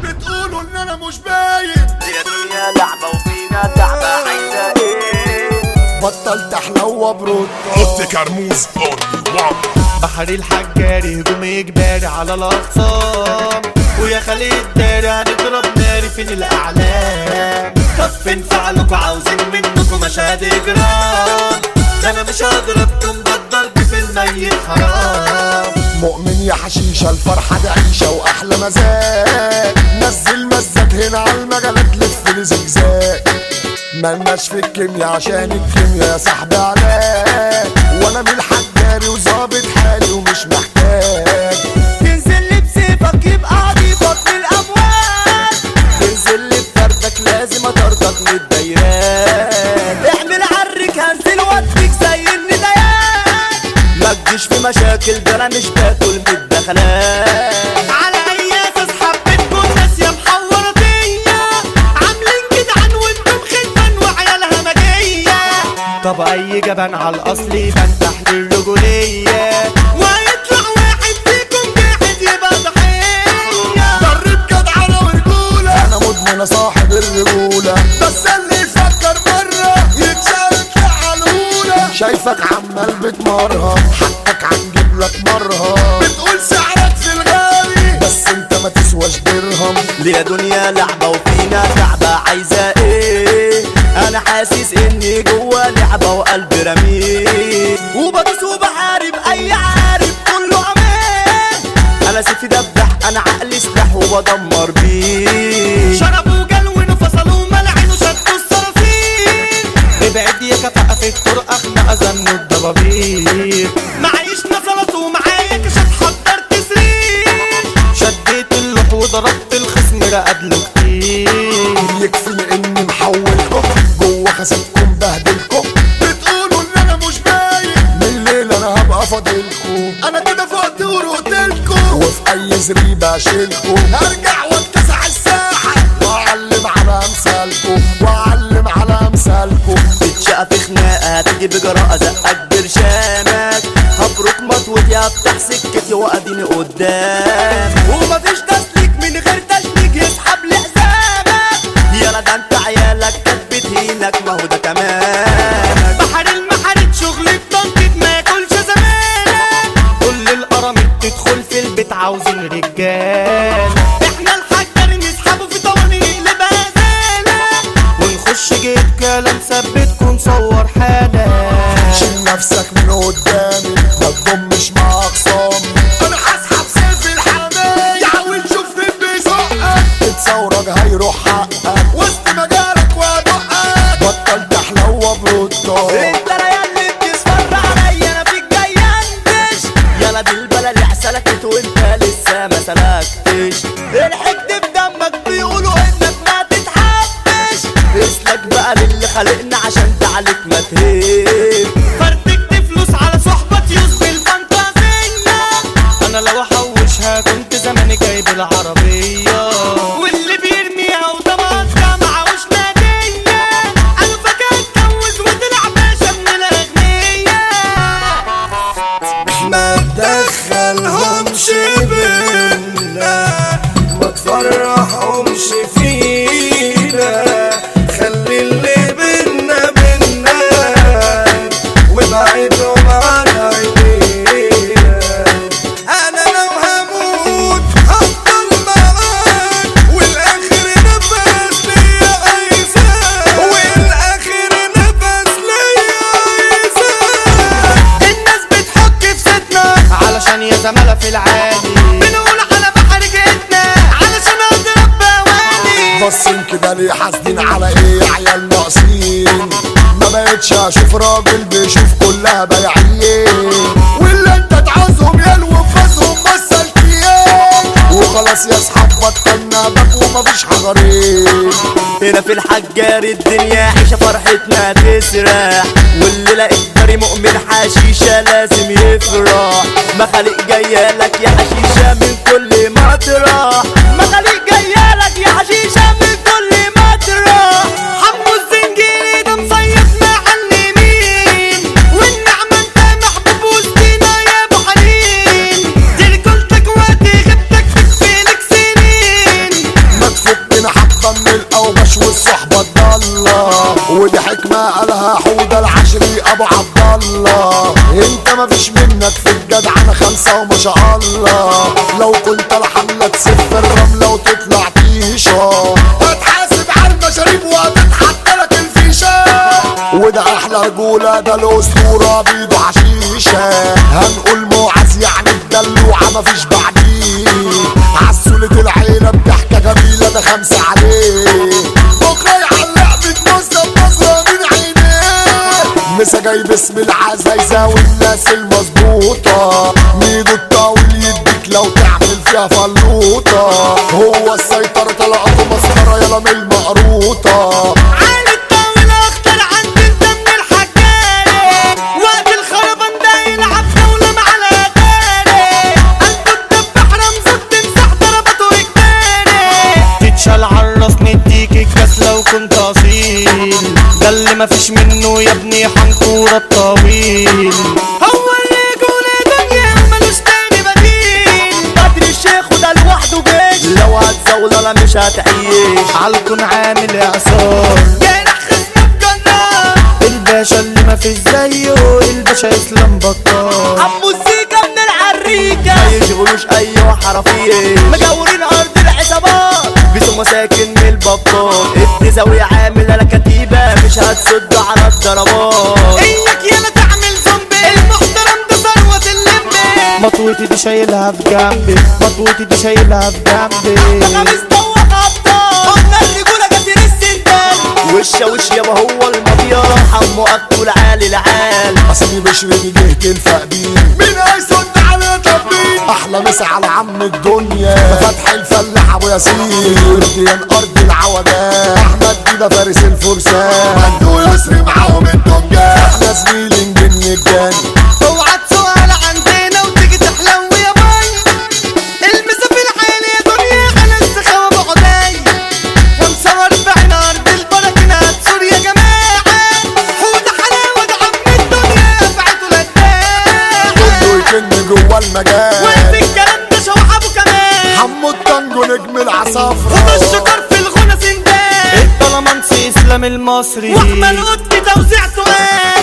بتقولوا ان انا مش باين يا دنيا لعبة وفينا تعبة عايزة ايه بطلت احلى برود حط كرموز اونلي وان بحر الحجاري هجوم اجباري على الاقسام ويا خليل داري هنضرب ناري فين الاعلام طب فين فعلكوا عاوزين منكم مشاهد اجرام ده انا مش هضربكم ده الضرب في الميت حرام مؤمن يا حشيشة الفرحة دي عيشة واحلى مزاج نزل مزاج هنا على المجالات لف لي زجزاج ملناش في الكيميا عشان الكيميا يا صاحبي علاج وانا من الحجاري وظابط حالي ومش محتاج تنزل لي بسيفك يبقى عضيفك من الاموال تنزل لي بفردك لازم اطردك من الدايرات اعمل عرك هنزل واديك زي النديات ما تجيش في مشاكل ده انا مش باكل من الدخلات على اي اساس حبيتكم ناس يا محورتية عاملين جدعان وانتم خدمة وعيالها مجية طب اي جبان على الاصل يبان تحت الرجولية وهيطلع واحد فيكم جاحد يبقى ضحية درب جدعنة ورجولة انا مدمن صاحب الرجولة بس اللي يفكر مرة يتشارك على الأولى شايفك عمال بتمرهم حقك هنجيب لك مرهم بتقول سعرك في الغالي بس انت ما تسواش درهم ليا دنيا لعبة وفينا تعبة عايزة ايه انا حاسس اني جوا لعبة وقلبي رميل وبدوس وبحارب اي عارف كله عمال انا سيفي دبح انا عقلي سلاح وبدمر بيه شربوا جلون فصلوا ملعن وشدوا الصراصير ابعد يا كفاءة في الطرق اخنق زنوا الضبابير معيش نصلت ومعايا كشف حضرت سرير شديت اللوح وضربت الخصم رقد له كتير يكفي اني محولكم جوه خسبكم بهدلكم بتقولوا ان انا مش باين من الليل انا هبقى فاضلكم انا كده فقت ورقتلكم وفي اي زريبه اشيلكم هرجع واتسع الساحه واعلم على امثالكم واعلم على امثالكم تتشقى في خناقة هتيجي بجراءة زقك برشامك هبرك مطوتي هفتح سكتي واديني قدام ومفيش تسليك من غير تشنيك يسحب لحسابك يلا ده انت عيالك كانت بتهينك ما هو ده كمان بحر المحارات شغل التنطيط ما ياكلش زمانك كل القراميط تدخل في البيت عاوزين رجال احنا الحجر نسحبه في طواني نقلبها زالة ونخش جيب كلام ثبتكم نصور حالة شيل نفسك من قدامي ما تضمش مع اقسامي انا هسحب سيف الحرامية يحاول شوف مين بيزقك اتصورك هيروح حقك وسط مجالك وادقك بطلت احلوة برودك انت انا ياللي بتسفر عليا انا فيك جاي انتش يلا دي البلا اللي سلكت وانت لسه ما سلكتش الحقد في دمك بيقولوا انك ما تتحبش اسلك بقى للي خلقنا عشان تعليك ما تهيب فرتكت فلوس على صحبة يوز بالفانتازية انا لو احوشها كنت زماني جايب العربية واللي بيرميها وضمانها معهوش نادية انا فاكر اتجوز وطلع باشا من الاغنياء ما تدخلهمش بينا ما تفرحهمش فينا خلي اللي بينا بينا وابعدهم عن عينينا انا لو هموت هفضل معاك والاخر نفس ليا عايزاك والاخر نفس ليا عايزاك الناس بتحك في ستنا علشان يا زمالة في العادي بنقول على بحر جيتنا علشان اضرب بوالي باصين كده ليه حاسدين على ايه عيال ناقصين ما بقتش اشوف راجل بيشوف كلها بياعين واللي انت تعوزهم يلووا فاسهم بس الكيان وخلاص يا اصحاب بطلنا بك ومفيش حجرين هنا في الحجار الدنيا عيشة فرحتنا تسرح واللي لقيت جاري مؤمن حشيشة لازم يفرح مخاليق جاية لك يا حشيشة من كل مطرح مخاليق جاية لك يا حشيشة من كل مطرح حمو الزنجيري ده مصيف معلمين والنعمة انت محبوب وسطينا يا ابو حنين دي رجولتك وقت غيبتك تكفيلك سنين ما والصحبة الضالة ودي حكمة قالها حودة العشري ابو عبد الله انت مفيش منك في الجدع انا خمسة وما شاء الله لو كنت الحملة تسف الرملة وتطلع تيشة هتحاسب على المشاريب وهتتحط لك الفيشة وده احلى رجولة ده الاسطورة بيده حشيشة هنقول معز يعني الدلوعة مفيش بعديه عسولة العيلة بضحكة جميلة ده خمسة عليه بكرة يعلق بتبص بنظرة من عينيه مسا جاي باسم العزايزة والناس المظبوطة ميدو الطاول يديك لو تعمل فيها فلوطة هو السيطرة طلقته مسطرة يلا من المقروطة عالي الطاولة اختار عند انت من الحكاية وقت الخربان ده يلعب دولة مع الاتاري قلبه الدبح رمزه التمساح ضربته اجباري تتشال عالراس نديك الكاس لو كنت اصيل ده اللي مفيش منه يا ابني حنطورة الطويل هو الرجولة دنيا ملوش تاني بديل بدر الشيخ وده لوحده جيش لو هتزول انا مش هتعيش عالكون عامل اعصار جارح خصمه بجنار الباشا اللي ما فيش زيه الباشا اسلام بطال عمو السيكا من العريكة ما يشغلوش اي حرفية مجاورين ارض العصابات بيسوا مساكن من البطال ابن زاوية عامل انا كتيبة مش هتصد على الضربات اياك يالا تعمل زومبي المحترم ده ثروة اللمبي مطوتي دي شايلها في جنبي مطوتي دي شايلها في جنبي انا مستوى غطار قلنا الرجولة جاتين السندان وشا وش يابا هو المضيار حمو اكل عالي العال اسمي بشري دي جهة الفقدين مين هيصد على تبين احلى مسا على عم الدنيا فتح الفلاح ابو ياسين ورديان ارض العودات احمد كده فارس الفرسان عنده يسري معاهم الدنيا احنا زميل نجن الجاني اوعى تسؤال عندنا وتيجي تحلم يا باي المسا في العين يا دنيا على السخاوة بعداي خمسة واربعين ارض البركنات سوريا جماعة حوض حلاوة ده عم الدنيا فعته للداع كله يكن جوا المجال وفي الكلام ده شوحبه كمان حمو الطنجو نجم وده العصافرة الشكر في الغنى سندان الطلمنسي اسلام المصري واحمد قطي توزيع سؤال